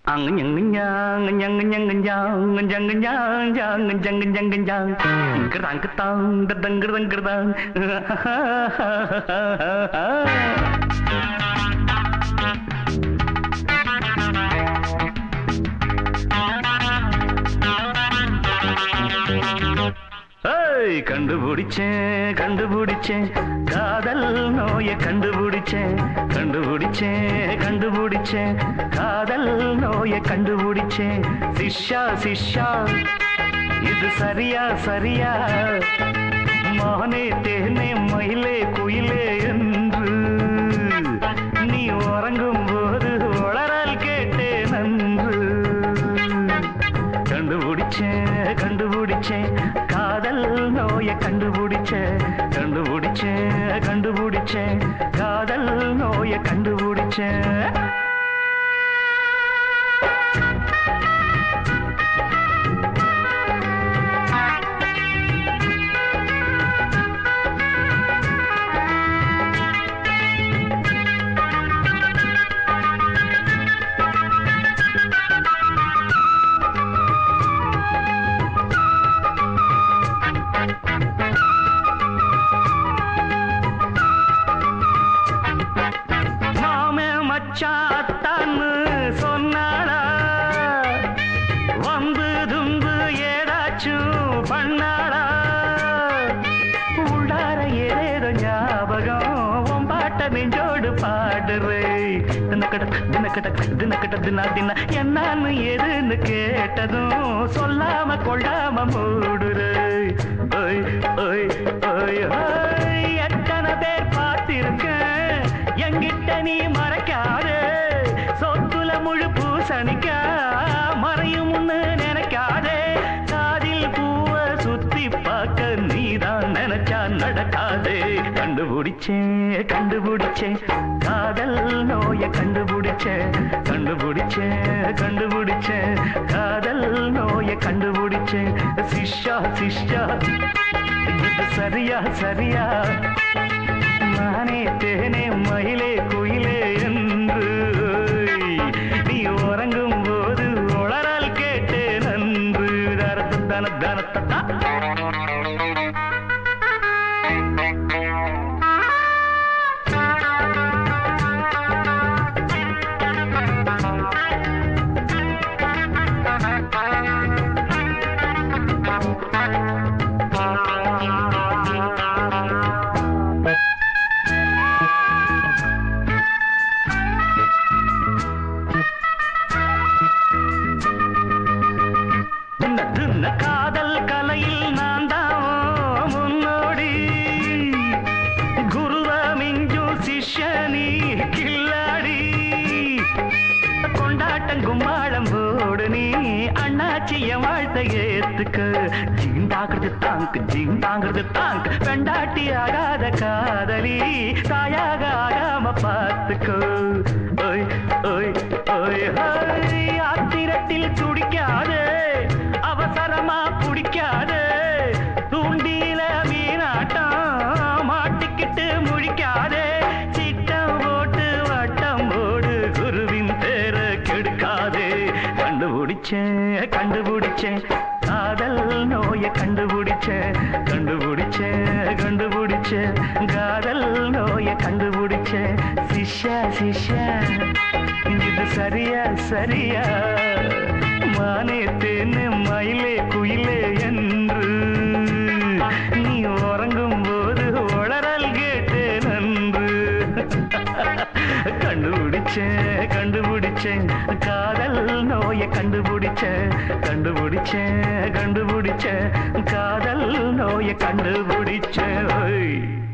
அங்க ஞங்க ஞாங்க ஞங்க ஞங்க ஞாங்க ஞங்க ஞாங்க ஞாங்க ஞங்க ஞங்க ஞாங்க இங்கதாங்க தாங் தங்கறதங்கறதாங் ஏய் கண்டுபிடிச்சேன் கண்டுபிடிச்சேன் காதல் நோய கண்டுபிடிச்சேன் கண்டுபிடிச்சேன் கண்டுபிடிச்சேன் காதல் நோய கண்டுபிடிச்சேன் சிஷ்யா சிஷ்யா இது சரியா சரியா மானே தேனே மயிலே குயிலே என்று நீ உறங்கும் போது உளறல் கேட்டேன் நன்று கண்டுபிடிச்சேன் கண்டுபிடிச்சேன் காதல் நோய கண்டுபிடிச்சேன் கண்டுபிடிச்சேன் கண்டுபிடிச்சேன் காதல் நோய கண்டுபிடிச்சேன் மாமே மச்சாத்தான்னு சொன்னாளா வந்து தும்பு ஏதாச்சும் பண்ணாளா உள்ளார ஏதேதோ ஞாபகம் உன் பாட்ட நெஞ்சோடு பாடுறே தினக்கட தினக்கட தினக்கட தினா தின என்னன்னு எதுன்னு கேட்டதும் சொல்லாம கொள்ளாம மூடுறே ஓய் ஓய் ஓய் ஓய் எத்தனை பேர் பார்த்திருக்கேன் எங்கிட்ட நீ மறைக்காதே சொத்துல முழு பூசணிக்கா மறையும் முன்னு நினைக்காதே காதில் பூவ சுத்தி பார்க்க நீதான் நினைச்சா நடக்காதே கண்டுபிடிச்சேன் கண்டுபிடிச்சேன் காதல் நோய கண்டுபிடிச்சேன் கண்டுபிடிச்சேன் கண்டுபிடிச்சேன் காதல் நோய கண்டுபிடிச்சேன் சிஷ்யா சிஷ்யா இது சரியா சரியா நானே தேனே மயிலே குயிலே என்று நீ உறங்கும் போது உளறல் கேட்டேன் நன்று தரத்து தன தனத்தா தின்ன தின்ன காதல் கலையில் நான் தான் முன்னோடி குருவ மிஞ்சும் சிஷ்யனி கில்லாடி கொண்டாட்டம் கும்மாளம் போடு நீ அண்ணாச்சிய வாழ்த்த ஏத்துக்க ஜீன் தாங்கிறது தாங்கு ஜீன் தாங்கிறது தாங்கு பெண்டாட்டி ஆகாத காதலி தாயாக ஆகாம பார்த்துக்கோ ஓய் ஓய் ஓய் ஓய் ஆத்திரத்தில் துடிக்காதே அவசரமா பிடிக்காதே தூண்டில மீனாட்டம் மாட்டிக்கிட்டு முழிக்காதே சிட்டம் போட்டு வட்டம் போடு குருவின் பேர கெடுக்காதே கண்டுபிடிச்சேன் கண்டுபிடிச்சேன் காதல் நோய கண்டுபிடிச்சேன் கண்டுபிடிச்சேன் கண்டுபிடிச்சேன் காதல் நோய கண்டுபிடிச்சேன் சிஷ்யா சிஷ்யா இது சரியா சரியா மானே தேனே மயிலே குயிலே என்று நீ உறங்கும் போது உளறல் கேட்டேன் நன்று கண்டுபிடிச்சேன் கண்டுபிடிச்சேன் காதல் நோய கண்டுபிடிச்சேன் கண்டுபிடிச்சேன் கண்டுபிடிச்சேன் காதல் நோய கண்டுபிடிச்சேன் ஓய்